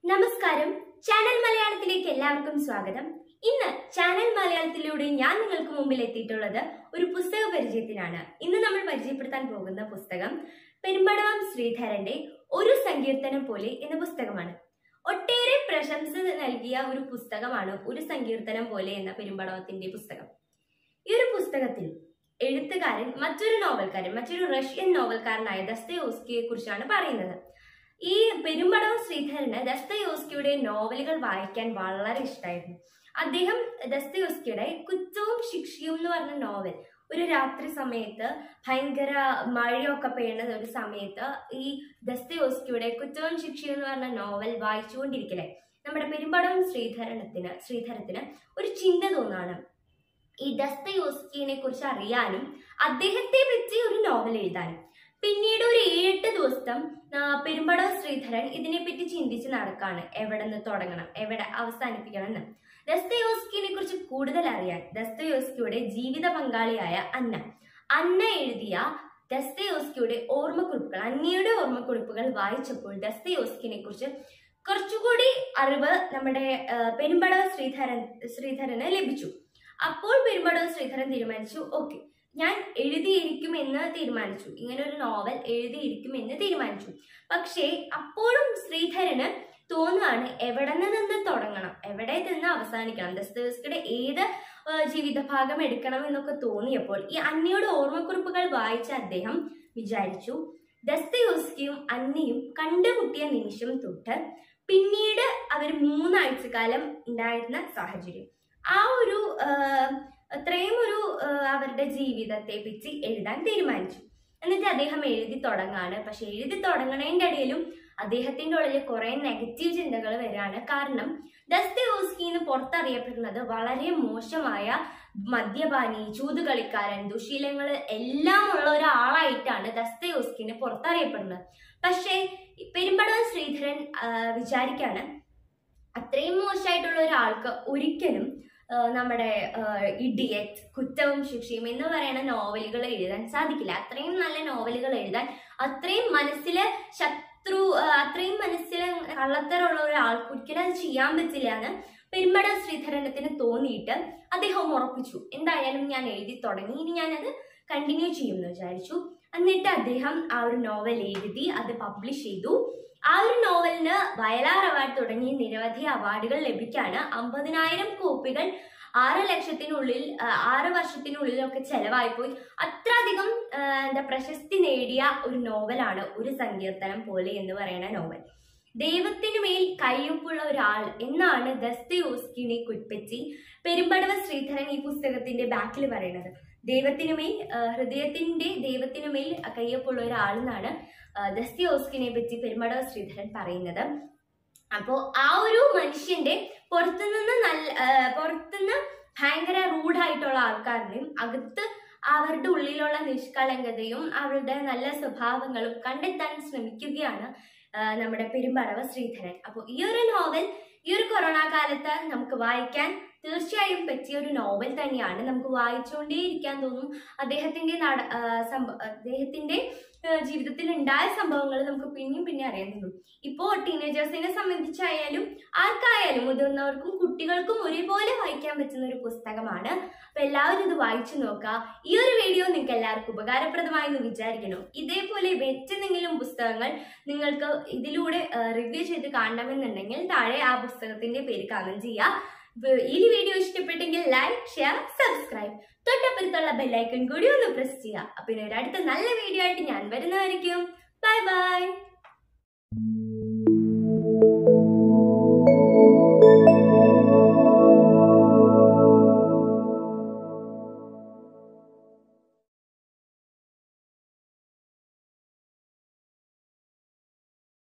നമസ്കാരം ചാനൽ മലയാളത്തിലേക്ക് എല്ലാവർക്കും സ്വാഗതം ഇന്ന് ചാനൽ മലയാളത്തിലൂടെ ഞാൻ നിങ്ങൾക്ക് മുമ്പിൽ എത്തിയിട്ടുള്ളത് ഒരു പുസ്തക പരിചയത്തിനാണ് ഇന്ന് നമ്മൾ പരിചയപ്പെടുത്താൻ പോകുന്ന പുസ്തകം പെരുമ്പടവം ശ്രീധരന്റെ ഒരു സങ്കീർത്തനം പോലെ എന്ന പുസ്തകമാണ് ഒട്ടേറെ പ്രശംസ നൽകിയ ഒരു പുസ്തകമാണ് ഒരു സങ്കീർത്തനം പോലെ എന്ന പെരുമ്പടവത്തിന്റെ പുസ്തകം ഈ ഒരു പുസ്തകത്തിൽ എഴുത്തുകാരൻ മറ്റൊരു നോവൽക്കാരൻ മറ്റൊരു റഷ്യൻ നോവൽക്കാരനായ ദസ്തയോസ്കിയെ കുറിച്ചാണ് പറയുന്നത് ഈ പെരുമ്പടവം ശ്രീധരന് ദസ്തയോസ്കിയുടെ നോവലുകൾ വായിക്കാൻ വളരെ ഇഷ്ടമായിരുന്നു അദ്ദേഹം ദസ്തയോസ്കിയുടെ കുറ്റവും ശിക്ഷയും എന്ന് പറഞ്ഞ നോവൽ ഒരു രാത്രി സമയത്ത് ഭയങ്കര മഴയൊക്കെ പെയ്യുന്ന ഒരു സമയത്ത് ഈ ദസ്തയോസ്കിയുടെ കുറ്റവും ശിക്ഷയും എന്ന് പറഞ്ഞ നോവൽ വായിച്ചുകൊണ്ടിരിക്കലേ നമ്മുടെ പെരുമ്പടവം ശ്രീധരണത്തിന് ശ്രീധരത്തിന് ഒരു ചിന്ത തോന്നാണ് ഈ ദസ്തയോസ്കിനെ കുറിച്ച് അറിയാനും അദ്ദേഹത്തെ പറ്റി ഒരു നോവൽ എഴുതാനും പിന്നീട് ഒരു ഏഴെട്ട് ദിവസം ആ, പെരുമ്പട ശ്രീധരൻ ഇതിനെപ്പറ്റി ചിന്തിച്ച് നടക്കാണ് എവിടെ നിന്ന് തുടങ്ങണം എവിടെ അവസാനിപ്പിക്കണം എന്ന് ദസ്തയോസ്കിനെ കുറിച്ച് കൂടുതൽ അറിയാൻ ദസ്തയോസ്കിയുടെ ജീവിത പങ്കാളിയായ അന്ന അന്ന എഴുതിയ ദസ്തയോസ്കിയുടെ ഓർമ്മക്കുറിപ്പുകൾ അന്നയുടെ ഓർമ്മക്കുറിപ്പുകൾ വായിച്ചപ്പോൾ ദസ്തയോസ്കിനെ കുറിച്ച് കുറച്ചുകൂടി അറിവ് നമ്മുടെ ആ, പെരുമ്പടവ ശ്രീധരൻ ശ്രീധരന് ലഭിച്ചു അപ്പോൾ പെരുമ്പടവ ശ്രീധരൻ തീരുമാനിച്ചു ഓക്കെ ഞാൻ എഴുതിയിരിക്കും എന്ന് തീരുമാനിച്ചു ഇങ്ങനെ ഒരു നോവൽ എഴുതിയിരിക്കും എന്ന് തീരുമാനിച്ചു പക്ഷേ അപ്പോഴും ശ്രീധരന് തോന്നുകയാണ് എവിടെ നിന്ന് തുടങ്ങണം എവിടെ നിന്ന് അവസാനിക്കണം ദസ്തേവസ്കിയുടെ ഏത് ആ, ജീവിതഭാഗം എടുക്കണം എന്നൊക്കെ തോന്നിയപ്പോൾ ഈ അന്നയുടെ ഓർമ്മക്കുറിപ്പുകൾ വായിച്ച അദ്ദേഹം വിചാരിച്ചു ദസ്തയോസ്കിയും അന്നയും കണ്ടുമുട്ടിയ നിമിഷം തൊട്ട് പിന്നീട് അവർ മൂന്നാഴ്ചക്കാലം ഉണ്ടായിരുന്ന സാഹചര്യം ആ ഒരു ആ, അത്രയും ഒരു ആ, അവരുടെ ജീവിതത്തെ പറ്റി എഴുതാൻ തീരുമാനിച്ചു എന്നിട്ട് അദ്ദേഹം എഴുതി തുടങ്ങാണ് പക്ഷെ എഴുതി തുടങ്ങണതിൻ്റെ ഇടയിലും അദ്ദേഹത്തിന്റെ ഉള്ളിൽ കുറെ നെഗറ്റീവ് ചിന്തകൾ വരികയാണ് കാരണം ദസ്തയോസ്കി എന്ന് പുറത്തറിയപ്പെടുന്നത് വളരെ മോശമായ മദ്യപാനി ചൂതുകളിക്കാരൻ ദുശീലങ്ങൾ എല്ലാം ഉള്ള ഒരാളായിട്ടാണ് ദസ്തയോസ്കിനെ പുറത്തറിയപ്പെടുന്നത് പക്ഷേ പെരുമ്പടവൻ ശ്രീധരൻ ആ, വിചാരിക്കാണ് അത്രയും മോശമായിട്ടുള്ള ഒരാൾക്ക് ഒരിക്കലും ആ, നമ്മുടെ ഇഡിയറ്റ് കുറ്റവും ശിക്ഷയും എന്ന് പറയുന്ന നോവലുകൾ എഴുതാൻ സാധിക്കില്ല അത്രയും നല്ല നോവലുകൾ എഴുതാൻ അത്രയും മനസ്സില് ശത്രു ആ, അത്രയും മനസ്സിൽ കള്ളത്തരമുള്ള ഒരാൾക്ക് ഒരിക്കലും അത് ചെയ്യാൻ പറ്റില്ല എന്ന് പെരുമ്പട ശ്രീധരനത്തിന് തോന്നിയിട്ട് അദ്ദേഹം ഉറപ്പിച്ചു എന്തായാലും ഞാൻ എഴുതി തുടങ്ങി ഇനി ഞാനത് കണ്ടിന്യൂ ചെയ്യുമെന്ന് വിചാരിച്ചു എന്നിട്ട് അദ്ദേഹം ആ ഒരു നോവൽ എഴുതി അത് പബ്ലിഷ് ചെയ്തു ആ ഒരു നോവലിന് വയലാർ അവാർഡ് തുടങ്ങി നിരവധി അവാർഡുകൾ ലഭിക്കാണ് അമ്പതിനായിരം കോപ്പികൾ ആറ് ലക്ഷത്തിനുള്ളിൽ ആ, ആറ് വർഷത്തിനുള്ളിലൊക്കെ ചെലവായിപ്പോയി അത്രയധികം ആ, എന്താ പ്രശസ്തി നേടിയ ഒരു നോവലാണ് ഒരു സങ്കീർത്തനം പോലെ എന്ന് പറയുന്ന നോവൽ ദൈവത്തിനു മേൽ കയ്യൊപ്പുള്ള ഒരാൾ എന്നാണ് ദസ്തയോസ്കിനെ കുറിപ്പറ്റി പെരുമ്പടവ ശ്രീധരൻ ഈ പുസ്തകത്തിന്റെ ബാക്കിൽ പറയുന്നത് ദൈവത്തിനു മേൽ ആ, ഹൃദയത്തിന്റെ ദൈവത്തിനു മേൽ കയ്യൊപ്പുള്ള ഒരാൾ എന്നാണ് ആ, ദസ്തയോസ്കിനെ പറ്റി പെരുമ്പടവ ശ്രീധരൻ പറയുന്നത് അപ്പോ ആ ഒരു മനുഷ്യന്റെ പുറത്തുനിന്ന് നല്ല ആ, പുറത്തുനിന്ന് ഭയങ്കര റൂഡായിട്ടുള്ള ആൾക്കാരുടെയും അകത്ത് അവരുടെ ഉള്ളിലുള്ള നിഷ്കളങ്കതയും അവരുടെ നല്ല സ്വഭാവങ്ങളും കണ്ടെത്താൻ ശ്രമിക്കുകയാണ് ആ, നമ്മുടെ പെരുമ്പടവ ശ്രീധരൻ അപ്പോൾ ഈ ഒരു നോവൽ ഈ ഒരു കൊറോണ കാലത്ത് നമുക്ക് വായിക്കാൻ തീർച്ചയായും പറ്റിയ ഒരു നോവൽ തന്നെയാണ് നമുക്ക് വായിച്ചുകൊണ്ടേയിരിക്കാൻ തോന്നും അദ്ദേഹത്തിന്റെ നട ആ, സംഭ- അദ്ദേഹത്തിന്റെ ആ, ജീവിതത്തിൽ ഉണ്ടായ സംഭവങ്ങൾ നമുക്ക് പിന്നെയും പിന്നെ അറിയാൻ തോന്നും ഇപ്പോ ടീനേജേഴ്സിനെ സംബന്ധിച്ചായാലും ആർക്കായാലും മുതിർന്നവർക്കും കുട്ടികൾക്കും ഒരുപോലെ വായിക്കാൻ പറ്റുന്ന ഒരു പുസ്തകമാണ് അപ്പൊ എല്ലാവരും ഇത് വായിച്ചു നോക്കുക ഈ ഒരു വീഡിയോ നിങ്ങൾക്ക് എല്ലാവർക്കും ഉപകാരപ്രദമായി എന്ന് വിചാരിക്കണം ഇതേപോലെ മറ്റെന്തെങ്കിലും പുസ്തകങ്ങൾ നിങ്ങൾക്ക് ഇതിലൂടെ റിവ്യൂ ചെയ്ത് കാണണമെന്നുണ്ടെങ്കിൽ താഴെ ആ പുസ്തകത്തിന്റെ പേര് കമന്റ് ചെയ്യുക ഇപ്പൊ ഈ വീഡിയോ ഇഷ്ടപ്പെട്ടെങ്കിൽ ലൈക്ക് ഷെയർ സബ്സ്ക്രൈബ് തൊട്ടപ്പുറത്തുള്ള ബെല്ലൈക്കൺ കൂടി ഒന്ന് പ്രസ് ചെയ്യുക അപ്പൊ ഇനി ഒരു അടുത്ത നല്ല വീഡിയോ ആയിട്ട് ഞാൻ വരുന്നതായിരിക്കും ബൈ ബൈ